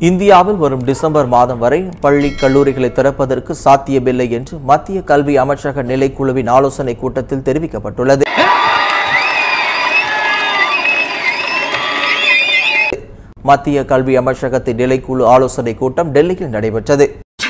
இந்தியாவில் வரும் டிசம்பர் மாதம் வரை பள்ளி கல்லூரிகளை திறப்பதற்கு சாத்தியமில்லை என்று மத்திய கல்வி அமைச்சக நிலைக்குழுவின் ஆலோசனை கூட்டத்தில் தெரிவிக்கப்பட்டுள்ளது மத்திய கல்வி அமைச்சகத்தின் நிலைக்குழு ஆலோசனை கூட்டம் டெல்லியில் நடைபெற்றது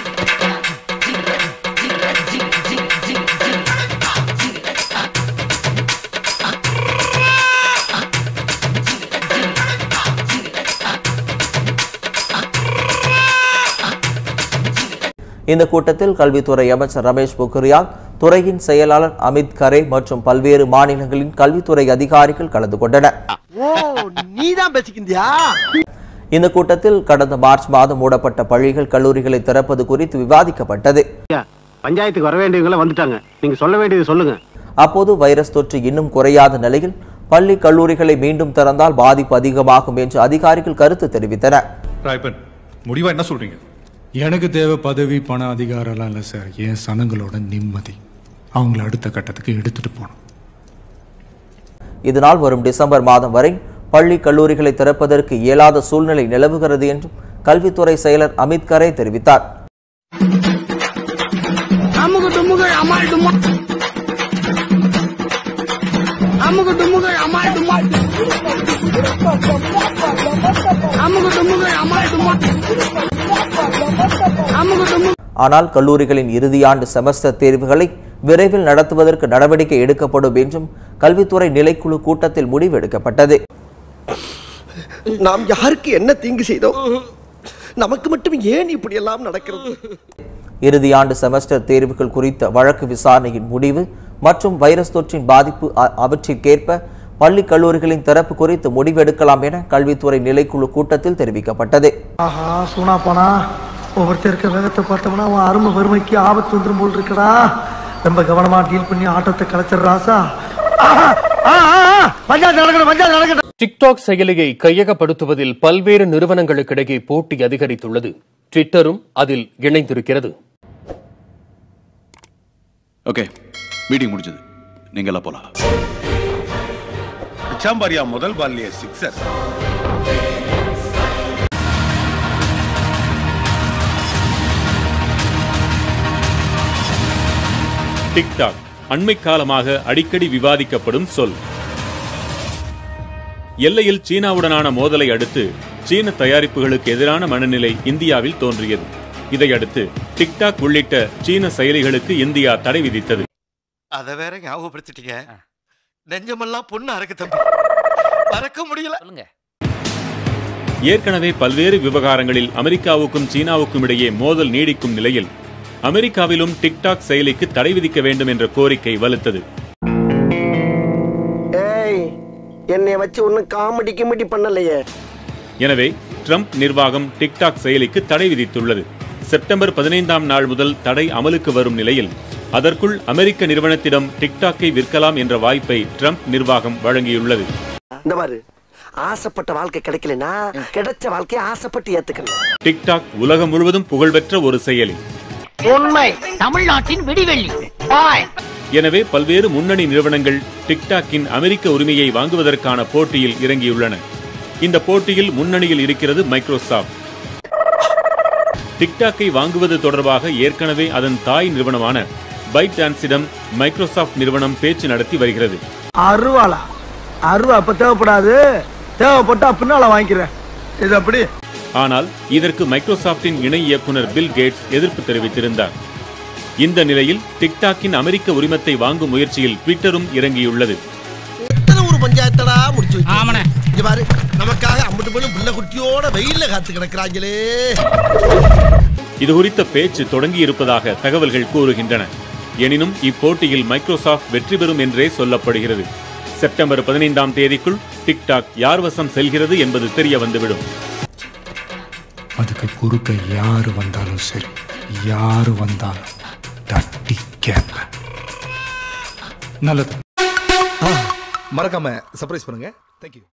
இந்த கூட்டத்தில் கல்வித்துறை அமைச்சர் ரமேஷ் பொக்ரியால் துறையின் செயலாளர் அமித் கரே மற்றும் பல்வேறு மாநிலங்களின் கல்வித்துறை அதிகாரிகள் கலந்து கொண்டனர் ஓ நீதான் பேசிக்கிந்தியா இந்த கூட்டத்தில் கடந்த மார்ச் மாதம் மூடப்பட்ட பள்ளிகள் கல்லூரிகளை திறப்பது குறித்து விவாதிக்கப்பட்டது பஞ்சாயத்துக்கு வர வேண்டியவங்கள வந்துட்டாங்க நீங்க சொல்ல வேண்டியது சொல்லுங்க அப்போது வைரஸ் தொற்று இன்னும் குறையாத நிலையில் பள்ளி கல்லூரிகளை மீண்டும் திறந்தால் பாதிப்பு அதிகமாகும் என்று அதிகாரிகள் கருத்து தெரிவித்தனர் ராயப்பன் முடிவா என்ன சொல்றீங்க எனக்கு தேவை பதவி பண அதிகாரம்லாம் இல்லை சார் என் சனங்களோட நிம்மதி அவங்கள அடுத்த கட்டத்துக்கு எடுத்துட்டு போகணும் இதனால் வரும் டிசம்பர் மாதம் வரை பள்ளி கல்லூரிகளை திறப்பதற்கு இயலாத சூழ்நிலை நிலவுகிறது என்றும் கல்வித்துறை செயலர் அமித் கரே தெரிவித்தார் அமுகு டுமுகு அமால் டுமா அமுகு டுமுகு அமால் டுமா அமுகு டுமுகு அமால் டுமா அமுகு டுமுகு ஆனால் கல்லூரிகளின் இறுதியாண்டு செமஸ்டர் தேர்வுகளை விரைவில் நடத்துவதற்கு நடவடிக்கை எடுக்கப்படும் என்றும் கல்வித்துறை நிலைக்குழு கூட்டத்தில் முடிவெடுக்கப்பட்டது நாம் யாருக்கு என்ன தீங்கு செய்தோம் நமக்கு மட்டும் ஏன் இப்படி எல்லாம் நடக்கிறது இறுதியாண்டு செமஸ்டர் தேர்வுகள் குறித்த வழக்கு விசாரணையின் முடிவு மற்றும் வைரஸ் தொற்றின் பாதிப்பு அ- அவற்றிற்கேற்ப பள்ளி கல்லூரிகளின் திறப்பு குறித்து முடிவெடுக்கலாம் என கல்வித்துறை நிலைக்குழு கூட்டத்தில் தெரிவிக்கப்பட்டது ஆஹா சூனா போனா ஒவ்வொருத்தர் இருக்க வேகத்தை பார்த்தோம்னா அவன் அருமை வறுமைக்கு ஆபத்து வந்துரும் போல் இருக்கடா ரொம்ப கவனமா டீல் பண்ணி ஆட்டத்தை கலைச்சிடுறாசா பஞ்சாயத்து நடக்கணும் பஞ்சாயத்து நடக்கணும் டிக்டாக் செயலியை கையகப்படுத்துவதில் பல்வேறு நிறுவனங்களுக்கிடையே போட்டி அதிகரித்துள்ளது ட்விட்டரும் அதில் இணைந்திருக்கிறது ஓகே மீட்டிங் முடிஞ்சது நீங்க எல்லாம் போலாம் சாம்பாரியா முதல் பால்லிய சிக்ஸர் டிக்டாக் அண்மை காலமாக அடிக்கடி விவாதிக்கப்படும் சொல் எல்லையில் சீனாவுடனான மோதலை அடுத்து சீன தயாரிப்புகளுக்கு எதிரான மனநிலை இந்தியாவில் தோன்றியது இதையடுத்து டிக்டாக் உள்ளிட்ட சீன செயலிகளுக்கு இந்தியா தடை விதித்தது அத வேற ஞாபகப்படுத்திட்டீங்க நெஞ்சமெல்லாம் பொண்ணு அறக்கு தம்பி மறக்க முடியல ஏற்கனவே பல்வேறு விவகாரங்களில் அமெரிக்காவுக்கும் சீனாவுக்கும் இடையே மோதல் நீடிக்கும் நிலையில் அமெரிக்காவிலும் டிக்டாக் செயலிக்கு தடை விதிக்க வேண்டும் என்ற கோரிக்கை வலுத்தது ஏய் என்னைய வச்சு ஒன்னும் காமெடி கிமெடி பண்ணலையே எனவே ட்ரம்ப் நிர்வாகம் டிக்டாக் செயலிக்கு தடை விதித்துள்ளது செப்டம்பர் பதினைந்தாம் நாள் முதல் தடை அமலுக்கு வரும் நிலையில் அதற்குள் அமெரிக்க நிறுவனத்திடம் டிக்டாக்கை விற்கலாம் என்ற வாய்ப்பை ட்ரம்ப் நிர்வாகம் வழங்கியுள்ளது இந்த பாரு ஆசைப்பட்ட வாழ்க்கை கிடைக்கலனா கிடைச்ச வாழ்க்கையை ஆசைப்பட்டு ஏத்துக்கணும் டிக்டாக் உலகம் முழுவதும் புகழ்பெற்ற ஒரு செயலி உண்மை தமிழ்நாட்டின் விடிவெள்ளி எனவே பல்வேறு முன்னணி நிறுவனங்கள் டிக்டாக்கின் அமெரிக்க உரிமையை வாங்குவதற்கான போட்டியில் இறங்கியுள்ளன இந்த போட்டியில் முன்னணியில் இருக்கிறது மைக்ரோசாஃப்ட் டிக்டாக்கை வாங்குவது தொடர்பாக ஏற்கனவே அதன் தாய் நிறுவனமான பைட் டான்ஸிடம் மைக்ரோசாஃப்ட் நிறுவனம் பேச்சு நடத்தி வருகிறது அருவாளா அருவா அப்ப தேவைப்படாது தேவைப்பட்டா பின்னால வாங்கிக்கிறேன் இது அப்படி ஆனால் இதற்கு மைக்ரோசாஃப்டின் இணை இயக்குனர் பில் கேட்ஸ் எதிர்ப்பு தெரிவித்திருந்தார் இந்த நிலையில் டிக்டாக்கின் அமெரிக்க உரிமத்தை வாங்கும் முயற்சியில் ட்விட்டரும் இறங்கியுள்ளது எத்தனை ஒரு பஞ்சாயத்தடா முடிச்சு ஆமாண்ணே இங்க பாரு நமக்காக அம்பட்டு பேரும் பிள்ளை குட்டியோட வெயில்ல காத்து கிடக்குறாங்களே இது குறித்த பேச்சு தொடங்கியிருப்பதாக தகவல்கள் கூறுகின்றன எனினும் இப்போட்டியில் மைக்ரோசாஃப்ட் வெற்றி பெறும் என்றே சொல்லப்படுகிறது செப்டம்பர் பதினைந்தாம் தேதிக்குள் டிக்டாக் யார் வசம் செல்கிறது என்பது தெரிய வந்துவிடும் அதுக்கு குறுக்க யாரு வந்தாலும் சரி யாரு வந்தாலும் தட்டி கேட்பேன் நல்லது மறக்காம சர்ப்ரைஸ் பண்ணுங்க தேங்க்யூ